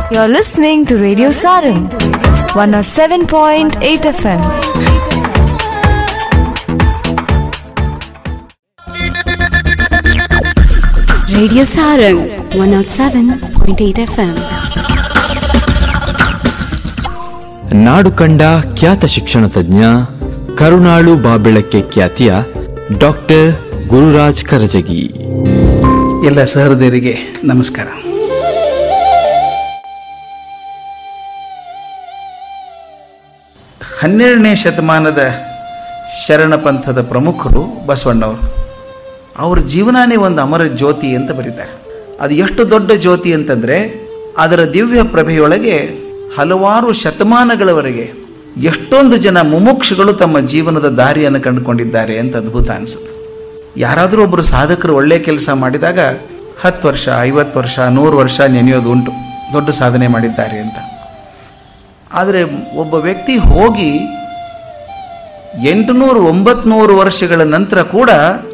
You're listening to Radio Sarang, 107.8 FM. Radio Sarang 107.8 FM. ನಾಡು ಕಂಡ ಖ್ಯಾತ ಶಿಕ್ಷಣ ತಜ್ಞ ಕರುಣಾಳು ಬಾಬೆಳಕ್ಕೆ ಖ್ಯಾತಿಯ ಡಾಕ್ಟರ್ ಗುರುರಾಜ್ ಕರಜಗಿ ಎಲ್ಲ ಸಹೃದಯರಿಗೆ ನಮಸ್ಕಾರ ಹನ್ನೆರಡನೇ ಶತಮಾನದ ಶರಣ ಪಂಥದ ಪ್ರಮುಖರು ಬಸವಣ್ಣವರು ಅವ್ರ ಜೀವನನೇ ಒಂದು ಅಮರ ಜ್ಯೋತಿ ಅಂತ ಬರೀತಾರೆ ಅದು ಎಷ್ಟು ದೊಡ್ಡ ಜ್ಯೋತಿ ಅಂತಂದರೆ ಅದರ ದಿವ್ಯ ಪ್ರಭೆಯೊಳಗೆ ಹಲವಾರು ಶತಮಾನಗಳವರೆಗೆ ಎಷ್ಟೊಂದು ಜನ ಮುಮುಕ್ಷುಗಳು ತಮ್ಮ ಜೀವನದ ದಾರಿಯನ್ನು ಕಂಡುಕೊಂಡಿದ್ದಾರೆ ಅಂತ ಅದ್ಭುತ ಅನಿಸುತ್ತೆ ಯಾರಾದರೂ ಒಬ್ಬರು ಸಾಧಕರು ಒಳ್ಳೆಯ ಕೆಲಸ ಮಾಡಿದಾಗ ಹತ್ತು ವರ್ಷ ಐವತ್ತು ವರ್ಷ ನೂರು ವರ್ಷ ನೆನೆಯೋದು ಉಂಟು ದೊಡ್ಡ ಸಾಧನೆ ಮಾಡಿದ್ದಾರೆ ಅಂತ ಆದರೆ ಒಬ್ಬ ವ್ಯಕ್ತಿ ಹೋಗಿ ಎಂಟುನೂರು ಒಂಬತ್ನೂರು ವರ್ಷಗಳ ನಂತರ ಕೂಡ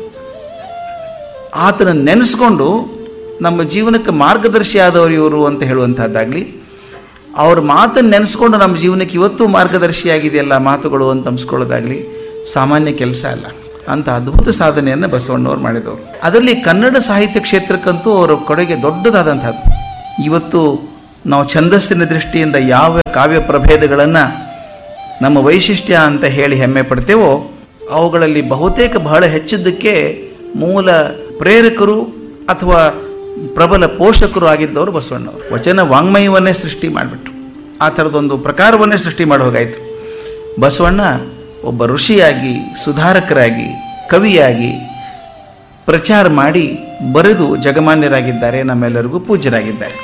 ಆತನ ನೆನೆಸ್ಕೊಂಡು ನಮ್ಮ ಜೀವನಕ್ಕೆ ಮಾರ್ಗದರ್ಶಿ ಆದವರು ಇವರು ಅಂತ ಹೇಳುವಂಥದ್ದಾಗಲಿ ಅವ್ರ ಮಾತನ್ನು ನೆನೆಸ್ಕೊಂಡು ನಮ್ಮ ಜೀವನಕ್ಕೆ ಇವತ್ತು ಮಾರ್ಗದರ್ಶಿಯಾಗಿದೆಯಲ್ಲ ಮಾತುಗಳು ಅಂತ ಅನ್ಸ್ಕೊಳ್ಳೋದಾಗಲಿ ಸಾಮಾನ್ಯ ಕೆಲಸ ಅಲ್ಲ ಅಂತ ಅದ್ಭುತ ಸಾಧನೆಯನ್ನು ಬಸವಣ್ಣವ್ರು ಮಾಡಿದವರು ಅದರಲ್ಲಿ ಕನ್ನಡ ಸಾಹಿತ್ಯ ಕ್ಷೇತ್ರಕ್ಕಂತೂ ಅವರ ಕೊಡುಗೆ ದೊಡ್ಡದಾದಂಥದ್ದು ಇವತ್ತು ನಾವು ಛಂದಸ್ಸಿನ ದೃಷ್ಟಿಯಿಂದ ಯಾವ ಕಾವ್ಯ ಪ್ರಭೇದಗಳನ್ನು ನಮ್ಮ ವೈಶಿಷ್ಟ್ಯ ಅಂತ ಹೇಳಿ ಹೆಮ್ಮೆ ಪಡ್ತೇವೋ ಅವುಗಳಲ್ಲಿ ಬಹುತೇಕ ಬಹಳ ಹೆಚ್ಚಿದ್ದಕ್ಕೆ ಮೂಲ ಪ್ರೇರಕರು ಅಥವಾ ಪ್ರಬಲ ಪೋಷಕರು ಆಗಿದ್ದವರು ಬಸವಣ್ಣವರು ವಚನ ವಾಂಗ್ಮಯವನ್ನೇ ಸೃಷ್ಟಿ ಮಾಡಿಬಿಟ್ರು ಆ ಥರದೊಂದು ಪ್ರಕಾರವನ್ನೇ ಸೃಷ್ಟಿ ಮಾಡಿ ಹೋಗಾಯಿತು ಬಸವಣ್ಣ ಒಬ್ಬ ಋಷಿಯಾಗಿ ಸುಧಾರಕರಾಗಿ ಕವಿಯಾಗಿ ಪ್ರಚಾರ ಮಾಡಿ ಬರೆದು ಜಗಮಾನ್ಯರಾಗಿದ್ದಾರೆ ನಮ್ಮೆಲ್ಲರಿಗೂ ಪೂಜ್ಯರಾಗಿದ್ದಾರೆ